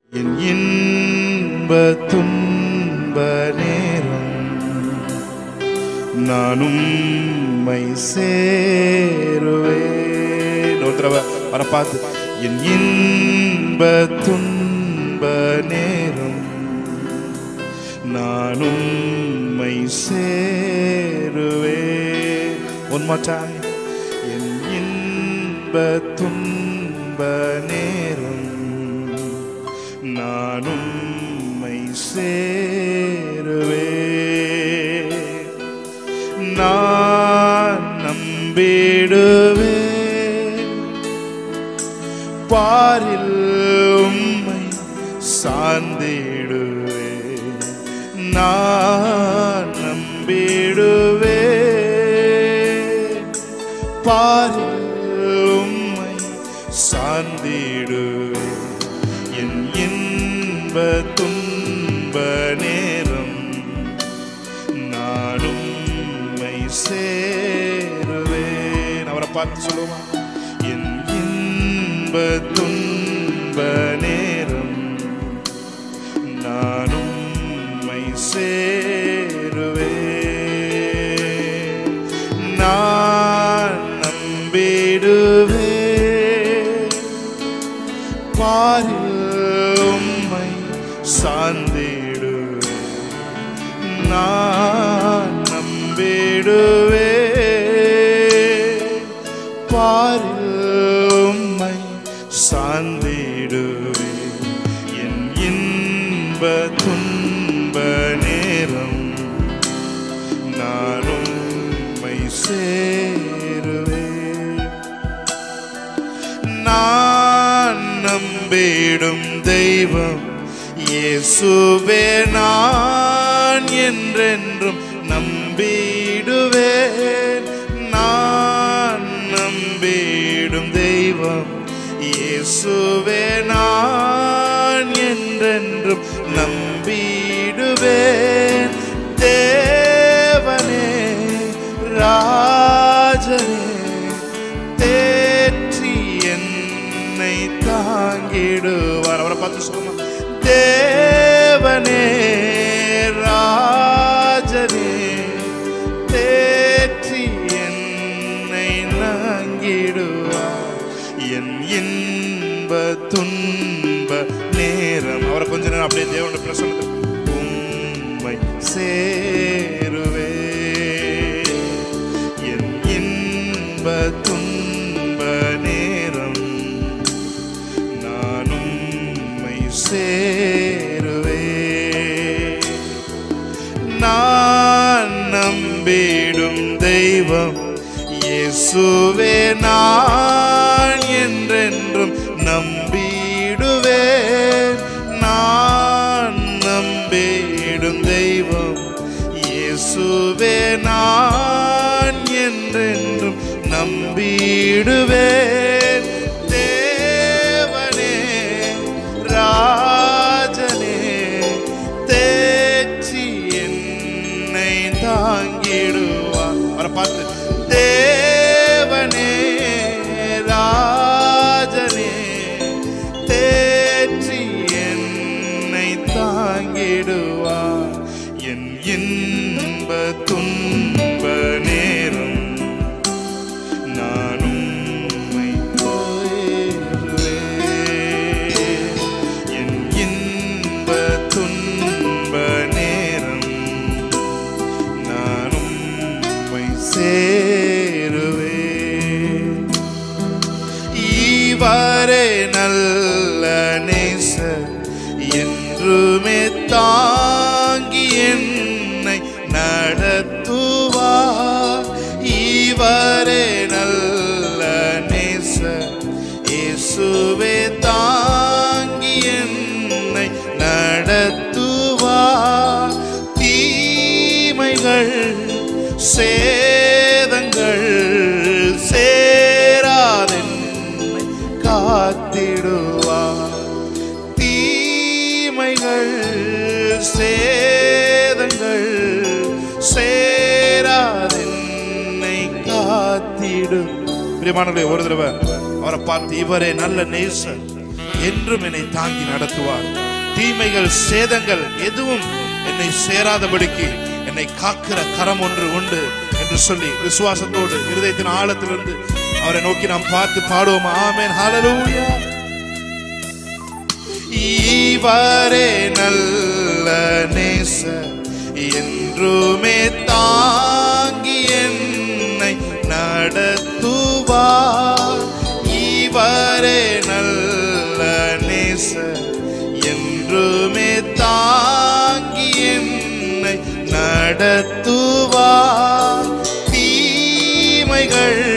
என் இன்ப துன்ப நேரம் நானும் மை சேருவேன் ஒரு தடவை வர பார்த்து என் இன்ப துன்ப நேரம் நானும் மை சேருவேன் ஒன் more time என் இன்ப துன்ப நேரம் நானும் மை சேருவே நான் நம்பிடுவே பாரில் உம்மை சார்ந்திடுவே நான் நம்பிடுவே பாரில் உம்மை சார்ந்திடுவே என் இன்ப துன்ப நேரம் நானும் மை சேருவேன் அவரை பார்த்து சொல்லுவான் என் இன்ப துன்ப நேரம் நானும் மை சேருவேன் நான் நம்பிடுவேன் பாரில் உம்மை சார்ந்திடுவேன் நான் நம்பிடுவேன் பாரில் உம்மை சார்ந்திடுவேன் என் இன்ப துன்ப நேரம் நானும் உம்மை சேருவேன் நான் நம்பிடும் தெய்வம் இயேசுவே நான் என்றென்றும் நம்பிடுவேன் நான் நம்பிடும் தெய்வம் இயேசுவே நான் என்றென்றும் நம்பிடுவேன் தேவனே ராஜனே தேற்றி என்னை தாங்கிடுவார் அவரை பார்த்து சொல்லுமா தேவனே ராஜனே தேற்றி என்னை நாங்கிடுவார் என் இன்ப துன்ப நேரம் அவரை கொஞ்ச நேரம் அப்படியே தேவனுடைய பிரசன்னத்தில் உம்மை சேருவே என் இன்ப துன்ப நேரம் நானும் உம்மை சேருவே நான் நம்பிடும் தெய்வம் இயேசுவே நான் என்றென்றும் நம்பிடுவேன் நான் நம்பிடும் தெய்வம் இயேசுவே நான் என்றென்றும் நம்பிடுவேன் தேவனே ராஜனே தேற்றி என்னை தாங்கிடுவார் அவரை பார்த்து தேவனே ராஜனே தேற்றி என்னை தாங்கிடுவார் என் இன்ப துன்ப நேரம் நானும் உம்மை கோருவேன். என் இன்ப துன்ப நேரம் நானும் உம்மை சேருவேன் இவரே நல்ல நேசர் என்றுமே தாங்கி என்னை நடத்துவார் இவரே நல்ல நேசர் இயேசுவே தாங்கி என்னை நடத்துவார் தீமைகள் சேதங்கள் சேராதென்னை காத்திடுவார் தீமைகள் சேதங்கள் சேராதென்னை காத்திடும் பிரியமானவர்களே ஒரு தடவை அவரை பார்த்து இவரே நல்ல நேசர் என்றும் என்னை தாங்கி நடத்துவார் தீமைகள் சேதங்கள் எதுவும் என்னை சேராதபடிக்கு என்னை காக்கிற கரம் ஒன்று உண்டு என்று சொல்லி விசுவாசத்தோடு இருதயத்தின் ஆழத்திலிருந்து அவரை நோக்கி நாம் பார்த்து பாடுவோம் ஆமென் ஹalleluya ஈவரே நல்ல நேச என்றுமே தாங்கி என்னை நடத்துவார் ஈவரே நல்ல நேச என்றுமே தாங்கி என்னை நடத்துவார் தீமைகள்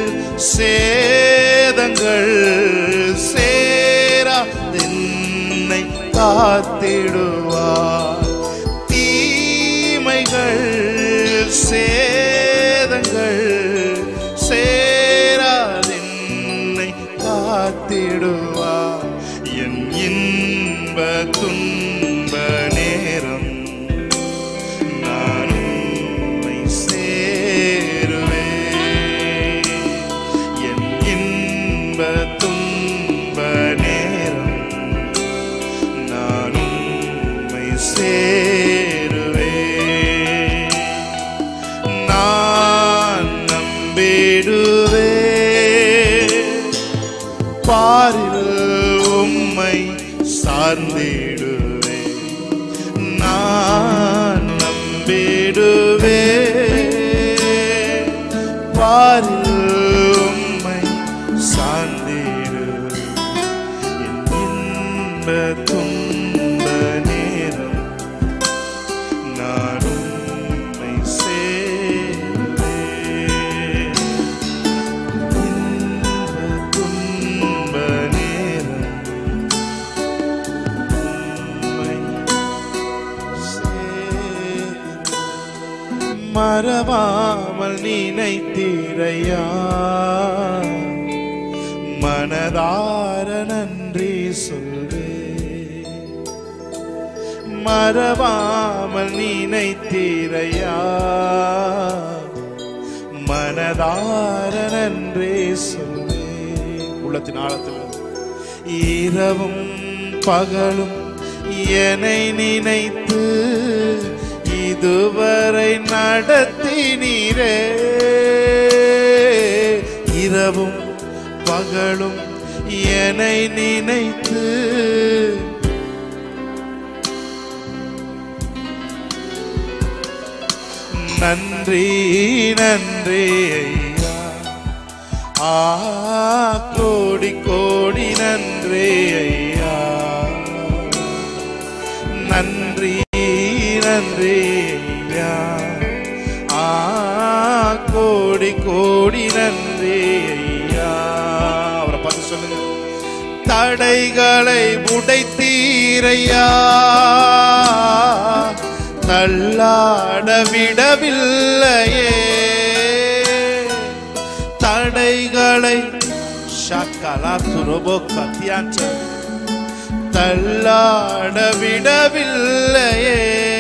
சேதங்கள் சேரா என்னை காத்திடுவார் தீமைகள் சேதங்கள் சேராதென்னை காத்திடுவார் என் இன்ப துன்ப நேரம் நான் உம்மை சேருவேன் என் இன்ப துன்ப நேரம் நான் உம்மை சேருவேன் நான் நம்பிடுவேன் பாரில் உம்மை சார்ந்திடுவேன் நான் நம்பிடுவேன் பாரில் உம்மை சார்ந்திடுவேன் என் இன்ப துன்ப நேரம் நான் உம்மை சேருவேன் இன்ப துன்ப நேரம் உம்மை சேருவேன். மறவாமல் நினைத்தீரையா மனதார நன்றி சொல்வே மறவாமல் நினைத்தீரையா மனதார நன்றி சொல்வே உள்ளத்தின் ஆழத்தில் இரவும் பகலும் என்னை நினைத்து இதுவரை நடத்தினீரே இரவும் பகலும் என்னை நினைத்து நன்றி நன்றி ஐயா ஆ கோடி கோடி நன்றி ஐயா நன்றி நன்றி ஐயா ஆ கோடி கோடி நன்றி ஐயா அவரை பார்த்து சொல்லுங்க தடைகளை உடைத்தீரையா தள்ளாட விடவில்லையே தடைகளை ஷக்கலா துருபோ கத்தியாச்ச தள்ளாட விடவில்லையே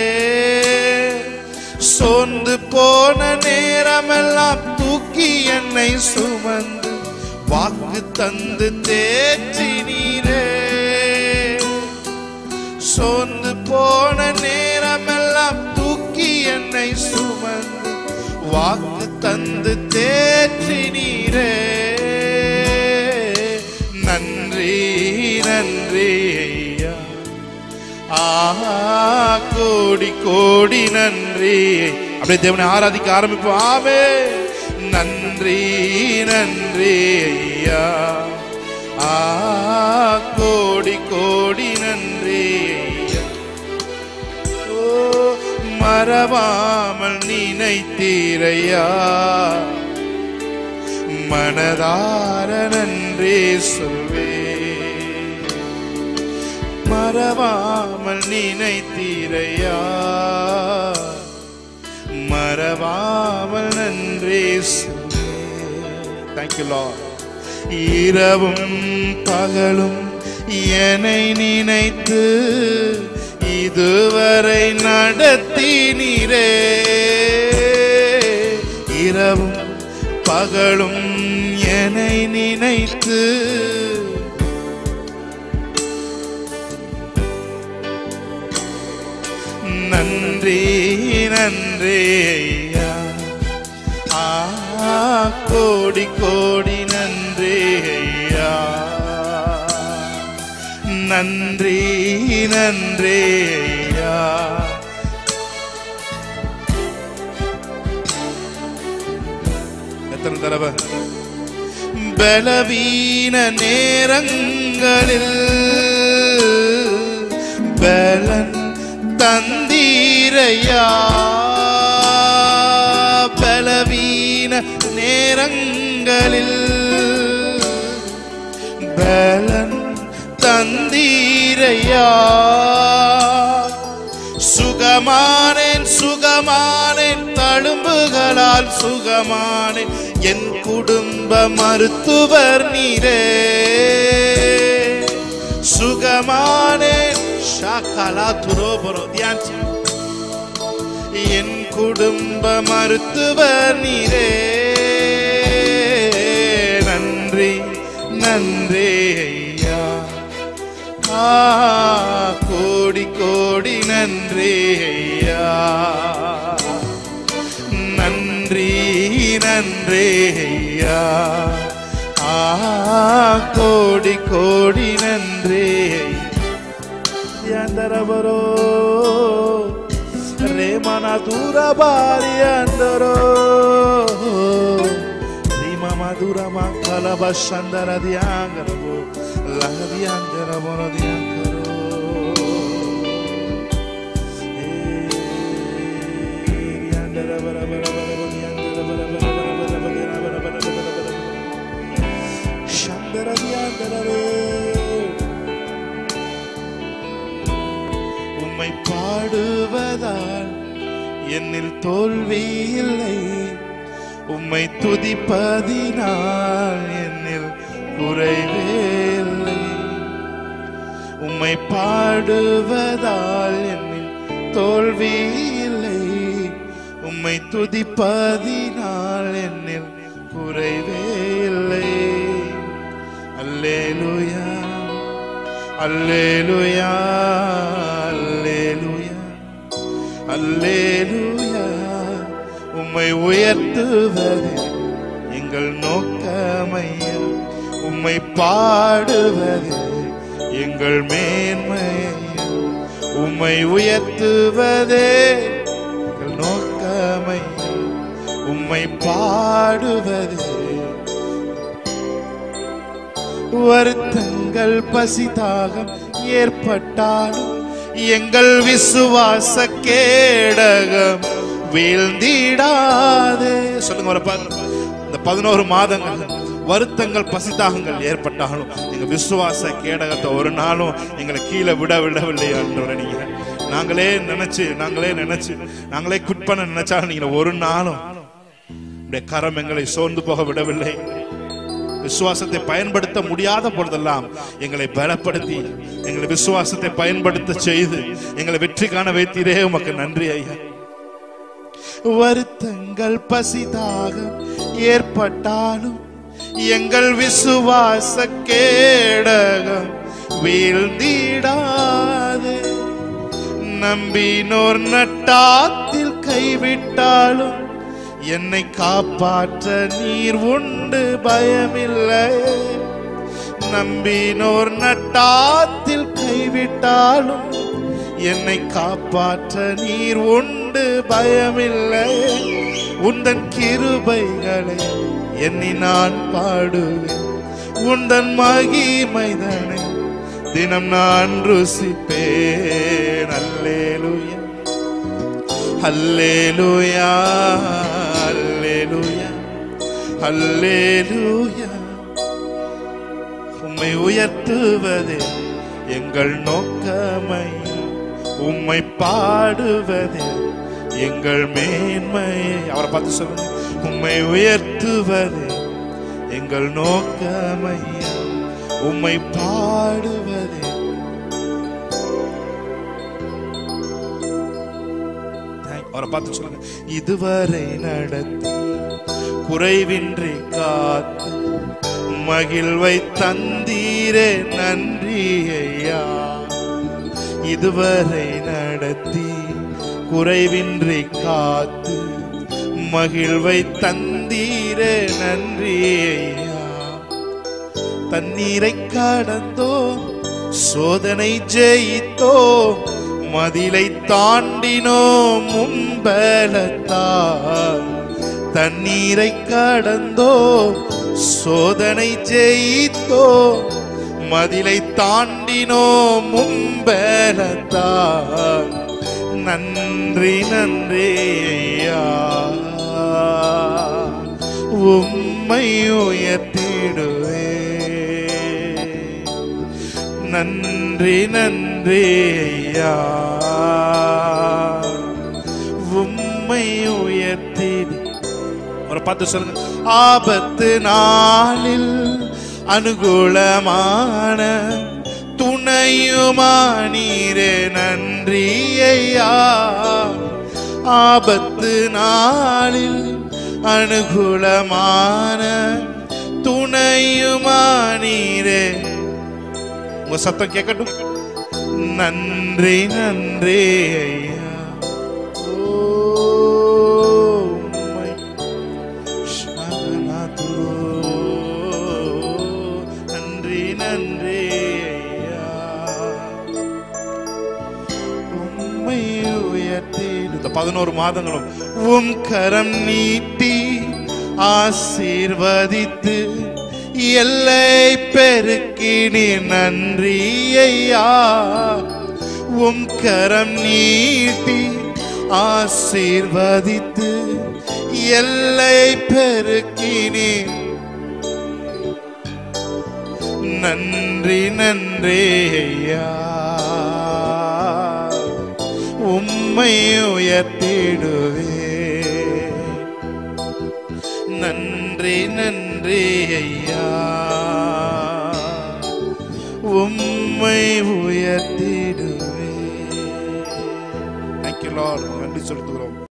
சோர்ந்து போன நேரமெல்லாம் தூக்கி என்னை சுமந்து வாக்கு தந்து தேற்றினீரே சோர்ந்து போன நேரமெல்லாம் தூக்கி என்னை சுமந்து வாக்கு தந்து தேற்றினீரே நன்றி நன்றி ஐயா ஆஹா கோடி கோடி நன்றி அப்படியே தேவனை ஆராதிக்க ஆரம்பிப்போம் ஆமே நன்றி நன்றி ஐயா ஆ கோடி கோடி நன்றி ஐயா ஓ மறவாமல் நினைத்தீரையா மனதார நன்றி சொல்வே மறவாமல் நினைத்தீரையா மறவாமல் நன்றி சொல்வே தேங்க்யூ லார்ட் இரவும் பகலும் என்னை நினைத்து இதுவரை நடத்தினீரே இரவும் பகலும் என்னை நினைத்து நன்றி நன்றி ஐயா ஆ கோடி கோடி நன்றி ஐயா நன்றி நன்றி ஐயா எத்தனை தடவை பலவீன நேரங்களில் பலன் தந்தீரையா பலவீன நேரங்களில் பலன் தந்தீரையா சுகமானேன் சுகமானேன் தழும்புகளால் சுகமானேன் என் குடும்ப மருத்துவர் நீரே சுகமானேன் ஷாக்கலா துரோபரோ தியான்சி என் குடும்ப மருத்துவர் நீரே நன்றி நன்றி ஐயா ஆ கோடி கோடி நன்றி ஐயா நன்றி நன்றி ஐயா ஆ கோடி கோடி நன்றி andaro remana dura bari andaro rima madura mancala bashandara di angaro la di angara bono di angaro Eh, andara bara bara bara bara andara bara bara bara bara bara bara bara bara bara Shandara di andara re உம்மை பாடுவதால் என்னில் தோல்வி இல்லை உம்மை துதிப்பதினால் என்னில் குறைவே இல்லை உம்மை பாடுவதால் என்னில் தோல்வி இல்லை உம்மை துதிப்பதினால் என்னில் குறைவே இல்லை அல்லேலூயா அல்லேலூயா அல்லேலூயா அல்லேலூயா உம்மை உயர்த்துவது எங்கள் நோக்கமையா உம்மை பாடுவது எங்கள் மேன்மையா உம்மை உயர்த்துவதே எங்கள் நோக்கமையா உம்மை பாடுவது வருத்தங்கள் பசிதாகம் ஏற்பட்டாலும் எங்கள் விசுவாச கேடகம் வீழ்ந்திடாதே சொல்லுங்க ஒரு பா- இந்த பதினோரு மாதங்கள் வருத்தங்கள் பசிதாகங்கள் ஏற்பட்டாலும் எங்க விசுவாச கேடகத்தை ஒரு நாளும் எங்களை கீழே விட விடவில்லை ஆண்டவரே நீங்க நாங்களே நினைச்சு நாங்களே நினைச்சு நாங்களே குட் பண்ண நினைச்சாலும் நீங்க ஒரு நாளும் உடைய கரம் எங்களை சோர்ந்து போக விடவில்லை விசுவாசத்தை பயன்படுத்த முடியாத பொழுதெல்லாம் எங்களை பலப்படுத்தி எங்களை விசுவாசத்தை பயன்படுத்த செய்து எங்களை வெற்றி காண வைத்தீரே உமக்கு நன்றி ஐயா வருத்தங்கள் பசிதாகம் ஏற்பட்டாலும் எங்கள் விசுவாச கேடகம் வீழ்ந்திடாது நம்பினோர் நட்டாத்தில் கைவிட்டாலும் என்னை காப்பாற்ற நீர் உண்டு பயமில்லை நம்பினோர் நட்டாத்தில் கைவிட்டாலும் என்னை காப்பாற்ற நீர் உண்டு பயமில்லை உந்தன் கிருபைகளை எண்ணி நான் பாடுவேன் உந்தன் மகிமைதனை தினம் நான் ருசிப்பேன் அல்லேலூயா அல்லேலூயா அல்லேலூயா அல்லேலூயா உம்மை உயர்த்துவதே எங்கள் நோக்கமை உம்மை பாடுவதே எங்கள் மேன்மை அவரை பார்த்து சொல்லுங்க உம்மை உயர்த்துவதே எங்கள் நோக்கமை உம்மை பாடுவதே Thank- அவரை பார்த்து சொல்லுங்க இதுவரை நடத்தி குறைவின்றி காத்து மகிழ்வை தந்தீரே நன்றி ஐயா இதுவரை நடத்தி குறைவின்றி காத்து மகிழ்வை தந்தீரே நன்றி ஐயா தண்ணீரை கடந்தோ சோதனை ஜெயித்தோ மதிலை தாண்டினோ முன்பலத்தா தண்ணீரை கடந்தோ சோதனை ஜெயித்தோ மதிலை தாண்டினோ முன்பலத்தா நன்றி நன்றி ஐயா உம்மை உயர்த்திடுவே நன்றி நன்றி ஐயா உம்மை உயர்த்திடு ஒரு பத்து சொல்லுங்க ஆபத்து நாளில் அனுகூலமான துணையுமானீரே நன்றி ஐயா ஆபத்து நாளில் அனுகூலமான துணையுமானீரே உங்க சத்தம் கேட்கட்டும் நன்றி நன்றி ஐயா ஓ, உம்மை சரணாது. நன்றி நன்றி ஐயா உம்மை உயர்த்தி இந்த பதினோரு மாதங்களும் உம் கரம் நீட்டி ஆசீர்வதித்து எல்லை பெருக்கினி நன்றி ஐயா உம் கரம் நீட்டி ஆசீர்வதித்து எல்லை பெருக்கினி நன்றி நன்றி ஐயா உம்மை உயர்த்திடுவே நன்றி நன்றி ஐயா உம்மை உயர்த்திடுவே தேங்க்யூ லார்ட் நன்றி செலுத்துகிறோம்